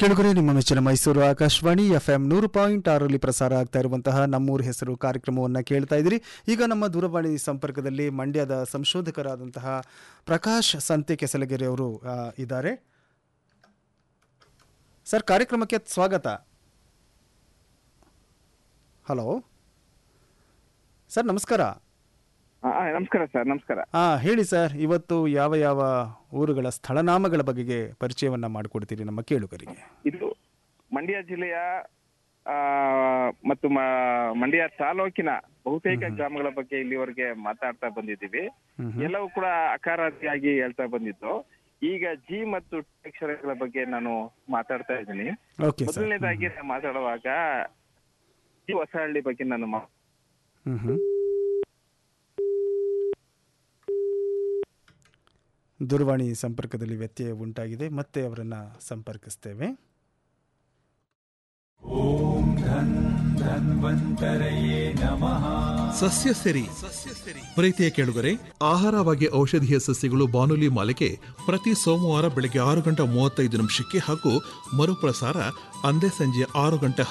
ಕೆಳಗರೆ ನಿಮ್ಮ ಮೆಚ್ಚಿನ ಮೈಸೂರು ಆಕಾಶವಾಣಿ ಎಫ್ ಎಂ ನೂರು ಪಾಯಿಂಟ್ ಆರರಲ್ಲಿ ಪ್ರಸಾರ ಆಗ್ತಾ ಇರುವಂತಹ ನಮ್ಮೂರ ಹೆಸರು ಕಾರ್ಯಕ್ರಮವನ್ನು ಕೇಳ್ತಾ ಇದ್ದೀರಿ ಈಗ ನಮ್ಮ ದೂರವಾಣಿ ಸಂಪರ್ಕದಲ್ಲಿ ಮಂಡ್ಯದ ಸಂಶೋಧಕರಾದಂತಹ ಪ್ರಕಾಶ್ ಸಂತೆ ಕೆಸಲಗೆರೆ ಅವರು ಆ, ಇದ್ದಾರೆ ಸರ್ ಕಾರ್ಯಕ್ರಮಕ್ಕೆ ಸ್ವಾಗತ ಹಲೋ ಸರ್ ನಮಸ್ಕಾರ ಆ, ಆ, ನಮಸ್ಕಾರ ಸರ್ ನಮಸ್ಕಾರ ಹಾ ಹೇಳಿ ಸರ್ ಇವತ್ತು ಯಾವ ಯಾವ ಊರುಗಳ ಸ್ಥಳನಾಮಗಳ ಬಗೆಗೆ ಪರಿಚಯವನ್ನ ಮಾಡಿಕೊಡ್ತೀರಿ ನಮ್ಮ ಕೇಳುಗರಿಗೆ ಇದು ಮಂಡ್ಯ ಜಿಲ್ಲೆಯ ಆ, ಮತ್ತು ಮ- ಮಂಡ್ಯ ತಾಲೂಕಿನ ಬಹುತೇಕ ಗ್ರಾಮಗಳ ಬಗ್ಗೆ ಇಲ್ಲಿವರೆಗೆ ಮಾತಾಡ್ತಾ ಬಂದಿದ್ದೀವಿ ಎಲ್ಲವೂ ಕೂಡ ಅಕಾರಾದಿಯಾಗಿ ಹೇಳ್ತಾ ಬಂದಿದ್ದು ಈಗ ಜಿ ಮತ್ತು ಟಿ ಅಕ್ಷರಗಳ ಬಗ್ಗೆ ನಾನು ಮಾತಾಡ್ತಾ ಇದ್ದೀನಿ ಓಕೆ ಸರ್ ಮೊದಲನೇದಾಗಿ ನಾನು ಮಾತಾಡುವಾಗ ಜಿ ಹೊಸಹಳ್ಳಿ ಬಗ್ಗೆ ನಾನು ಮಾ- ಹ್ಮ್ ಹ್ಮ್ ದೂರವಾಣಿ ಸಂಪರ್ಕದಲ್ಲಿ ವ್ಯತ್ಯಯ ಉಂಟಾಗಿದೆ ಮತ್ತೆ ಅವರನ್ನ ಸಂಪರ್ಕಿಸ್ತೇವೆ ಸಸ್ಯ ಸಿರಿ ಪ್ರೀತಿಯ ಕೇಳುಗರೆ ಆಹಾರವಾಗಿ ಔಷಧೀಯ ಸಸ್ಯಗಳು ಬಾನುಲಿ ಮಾಲಿಕೆ ಪ್ರತಿ ಸೋಮವಾರ ಬೆಳಗ್ಗೆ ಆರು ಗಂಟೆ ಮೂವತ್ತೈದು ನಿಮಿಷಕ್ಕೆ ಹಾಗೂ ಮರುಪ್ರಸಾರ ಅಂದೇ ಸಂಜೆ ಆರು ಗಂಟೆ